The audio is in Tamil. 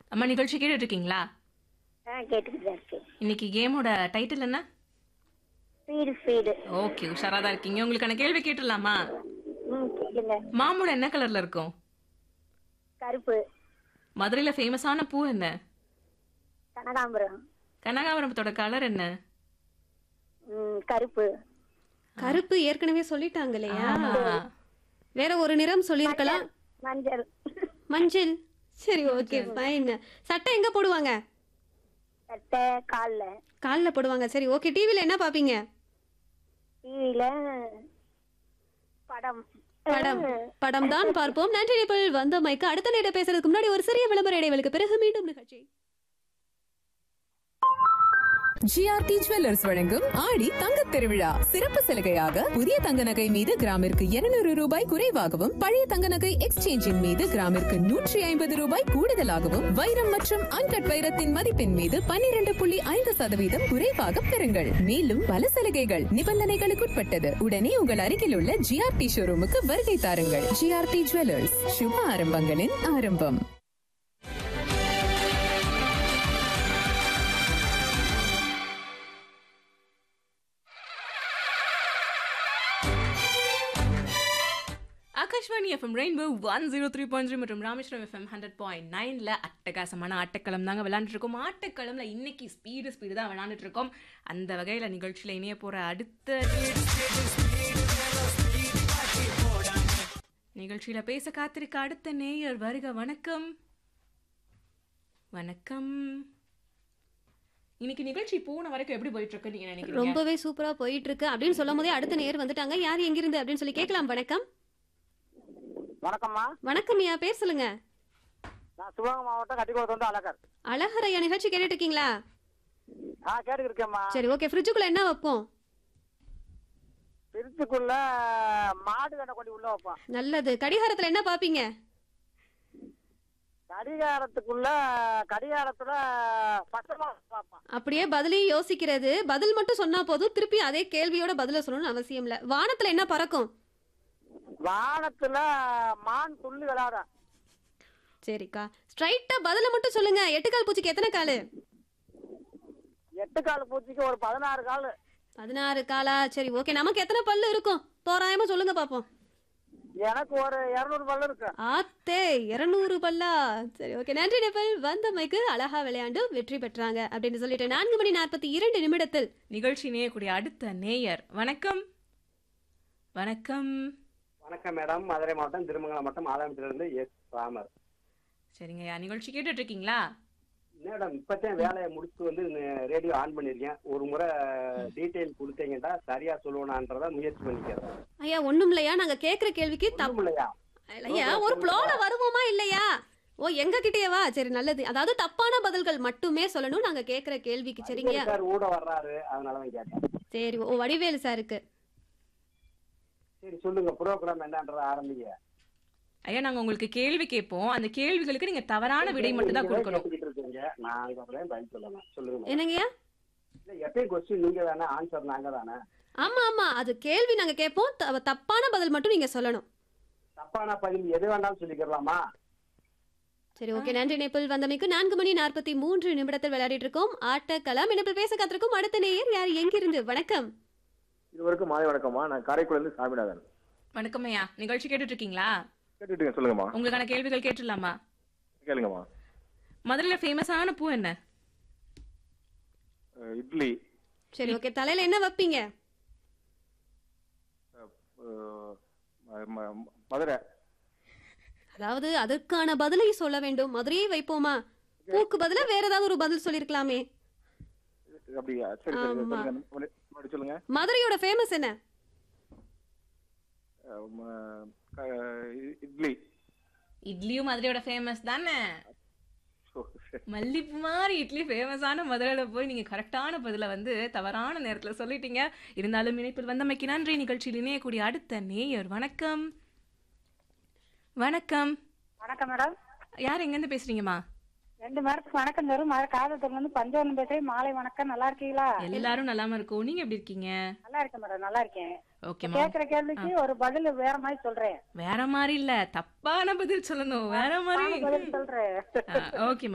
அம்மா நிகழ்ச்சி கேட்டுட்டு இருக்கீங்களா ஆ கேட்டுக்கிட்டு தான் இருக்கு இன்னைக்கு கேமோட டைட்டில் என்ன ஸ்பீடு ஸ்பீடு ஓகே உஷாரா தான் இருக்கீங்க உங்களுக்கான கேள்வி கேட்டுடலாமா ம் கேளுங்க மாம்பழம் என்ன கலர்ல இருக்கும் கருப்பு மதுரையில ஃபேமஸான பூ என்ன கனகாம்பரம் கனகாபுரத்தோட கலர் என்ன ம் கருப்பு கருப்பு ஏற்கனவே சொல்லிட்டாங்க இல்லையா ஆமா. வேற ஒரு நிறம் சொல்லியிருக்கலாம் மஞ்சள் மஞ்சள் சரி ஓகே ஃபைன் சட்டை எங்க போடுவாங்க சட்டை காலில் கால்ல போடுவாங்க சரி ஓகே டிவில என்ன பாப்பீங்க டிவியில் படம் படம் படம் தான் பார்ப்போம் நன்றி நேபிள் வந்த மைக்கு அடுத்த நேரம் பேசுறதுக்கு முன்னாடி ஒரு சிறிய விளம்பர இடைவெளிக்கு பிறகு மீண்டும் நிகழ்ச்சி ஜிஆர்டி ஜுவல்லர்ஸ் வழங்கும் ஆடி தங்கத் திருவிழா சிறப்பு சலுகையாக புதிய தங்க நகை மீது கிராமிற்கு 200 ரூபாய் குறைவாகவும் பழைய தங்க நகை எக்ஸ்சேஞ்சின் மீது கிராமிற்கு நூற்றி ஐம்பது ரூபாய் கூடுதலாகவும் வைரம் மற்றும் அன்கட் வைரத்தின் மதிப்பின் மீது 12.5% புள்ளி ஐந்து சதவீதம் குறைவாக பெறுங்கள் மேலும் பல சலுகைகள் நிபந்தனைகளுக்குட்பட்டது உடனே உங்கள் அருகில் உள்ள ஜிஆர்டி ஷோரூமுக்கு வருகை தாருங்கள் ஜிஆர்டி ஜுவல்லர்ஸ் சுப ஆரம்பங்களின் ஆரம்பம் Akashvani FM rainbow one zero three point three மற்றும் ராமேஸ்வரம் எஃப்எம் ஹண்ட்ரட் பாயிண்ட் நைன்ல அட்டகாசமான ஆட்டக்களம் தாங்க விளையாண்டுட்டு இருக்கோம் ஆட்டக்களம்ல இன்னைக்கு ஸ்பீடு ஸ்பீடு தான் விளையாண்டுட்டு இருக்கோம் அந்த வகையில நிகழ்ச்சியில இணைய போற அடுத்த நிகழ்ச்சியில பேச காத்திருக்க அடுத்த நேயர் வருக வணக்கம் வணக்கம் இன்னைக்கு நிகழ்ச்சி போன வரைக்கும் எப்படி போயிட்டு இருக்கு நீங்க நினைக்கிறீங்க ரொம்பவே சூப்பரா போயிட்டு இருக்கு அப்படின்னு சொல்லும் போதே அடுத்த நேர் வந்துட்டாங்க யார் எங்கிருந்து அப்படின்னு சொல்லி கேட்கலாம் வணக்கம் வணக்கம்மா வணக்கம் ஐயா பேர் சொல்லுங்க நான் சிவகங்கை மாவட்டம் கட்டிக்குளத்து வந்து அழகர் அழகர் ஐயா நிகழ்ச்சி கேட்டுட்டு இருக்கீங்களா ஆ கேட்டுக்கிட்டு இருக்கேம்மா சரி ஓகே ஃப்ரிட்ஜுக்குள்ள என்ன வைப்போம் திருச்சிக்குள்ள மாடு கண்ணை கொண்டு உள்ள வைப்போம் நல்லது கடிகாரத்துல என்ன பாப்பீங்க கடிகாரத்துக்குள்ள கடிகாரத்துல பச்சைமா பார்ப்போம் அப்படியே பதிலையும் யோசிக்கிறது பதில் மட்டும் சொன்னா போதும் திருப்பி அதே கேள்வியோட பதில சொல்லணும்னு அவசியம் இல்ல வானத்துல என்ன பறக்கும் வானத்துல மான் துள்ளி விளையாடும் சரிக்கா ஸ்ட்ரைட்டா பதில மட்டும் சொல்லுங்க எட்டுக்கால் பூச்சிக்கு எத்தனை காலு எட்டு கால் பூச்சிக்கு ஒரு பதினாறு கால் பதினாறு காலா சரி ஓகே நமக்கு எத்தனை பல்லு இருக்கும் தோராயமா சொல்லுங்க பாப்போம் எனக்கு ஒரு இருநூறு பல்லு இருக்கு ஆத்தே இருநூறு பல்லா சரி ஓகே நன்றி நெபல் வந்த மைக்கு அழகா விளையாண்டு வெற்றி பெற்றாங்க அப்படின்னு சொல்லிட்டு நான்கு மணி நாற்பத்தி இரண்டு நிமிடத்தில் நிகழ்ச்சி நேயக்கூடிய அடுத்த நேயர் வணக்கம் வணக்கம் வணக்கம் மேடம் மதுரை மாவட்டம் திருமங்கலம் மாவட்டம் ஆலாமத்திலிருந்து எஸ் ராமர் சரிங்கய்யா நிகழ்ச்சி கேட்டுட்டு இருக்கீங்களா மேடம் இப்பதான் வேலையை முடிச்சுட்டு வந்து ரேடியோ ஆன் பண்ணிருக்கேன் ஒரு முறை டீட்டெயில் கொடுத்தீங்கன்னா சரியா சொல்லுவேனான்றத முயற்சி பண்ணிக்கிறேன் ஐயா ஒண்ணும் இல்லையா நாங்க கேக்குற கேள்விக்கு தப்பு ஒண்ணும் இல்லையா ஐயா ஒரு ப்ளோல வருவோமா இல்லையா ஓ எங்க கிட்டேவா சரி நல்லது அதாவது தப்பான பதில்கள் மட்டுமே சொல்லணும் நாங்க கேக்குற கேள்விக்கு சரிங்க சார் ஊட வர்றாரு அதனாலதான் கேட்டேன் சரி ஓ வடிவேலு சாருக்கு சரி சொல்லுங்க ப்ரோக்ராம் என்னன்றத ஆரம்பிங்க ஐயா நாங்க உங்களுக்கு கேள்வி கேட்போம் அந்த கேள்விகளுக்கு நீங்க தவறான விடை மட்டும் தான் நீங்க கொடுக்கணும் கேட்டுக்கிட்டு இருக்கீங்க நாங்க அப்புறம் பதில் சொல்லலாம் சொல்லுங்க madam. என்னங்கய்யா இல்ல எப்பயும் கொஸ்டின் நீங்க தானே ஆன்சர் நாங்க தானே ஆமா ஆமா அது கேள்வி நாங்க கேட்போம் த- தப்பான பதில் மட்டும் நீங்க சொல்லணும் தப்பான பதில் எது வேணாலும் சொல்லிக்கிறலாமா சரி ஓகே நன்றி நேபிள் வந்தமைக்கு நான்கு மணி நாற்பத்தி மூன்று நிமிடத்தில் விளையாடிட்டு இருக்கோம் ஆட்டக்கலாம் இணைப்பில் பேச காத்திருக்கும் அடுத்த நேயர் யார் எங்கிருந்து வணக்கம் இதுவரைக்கும் மாலை வணக்கம்மா நான் காரைக்குடில இருந்து சாமிநாதன் வணக்கம் ஐயா நிகழ்ச்சி கேட்டுட்டு இருக்கீங்களா கேட்டுட்டு சொல்லுங்கம்மா உங்களுக்கான கேள்விகள் கேட்டுடலாமா கேளுங்கம்மா மதுரையில ஃபேமஸான பூ என்ன அஹ் இட்லி சரி ஓகே தலையில என்ன வைப்பீங்க அஹ் ம- ம- மதுரை அதாவது அதற்கான பதிலை சொல்ல வேண்டும் மதுரையே வைப்போமா பூக்கு பதிலா வேற ஏதாவது ஒரு பதில் சொல்லிருக்கலாமே அப்படியா சரி சரி ஆமா. சொல்லுங்க முன்னாடி முன்னாடி சொல்லுங்க மதுரையோட ஃபேமஸ் என்ன அஹ் ம- க- இ- இட்லி இட்லியும் மதுரையோட ஃபேமஸ் தானே ஓ, சரி. மல்லிப்பூ மாதிரி இட்லி ஃபேமஸான மதுரையில போய் நீங்க கரெக்டான பதில வந்து தவறான நேரத்துல சொல்லிட்டீங்க இருந்தாலும் இணைப்பில் வந்தமைக்கு நன்றி நிகழ்ச்சியில் இணையக்கூடிய அடுத்த நேயர் வணக்கம் வணக்கம் வணக்கம் மேடம் யார் எங்கேருந்து பேசுறீங்கம்மா ரெண்டு பேருக்கு வணக்கம் தரும் மழை காதத்துல இருந்து பஞ்சவரம் பேசுறேன் மாலை வணக்கம் நல்லா இருக்கீங்களா எல்லாரும் நல்லாம இருக்கோம் நீங்க எப்படி இருக்கீங்க நல்லா இருக்கேன் மேடம் நல்லா இருக்கேன் ஓகேம்மா கேக்குற கேள்விக்கு ஒரு பதில் வேற மாதிரி சொல்றேன் வேற மாதிரி இல்ல தப்பான பதில் சொல்லணும் வேற மாதிரி பதில் சொல்றேன் ஓகேம்மா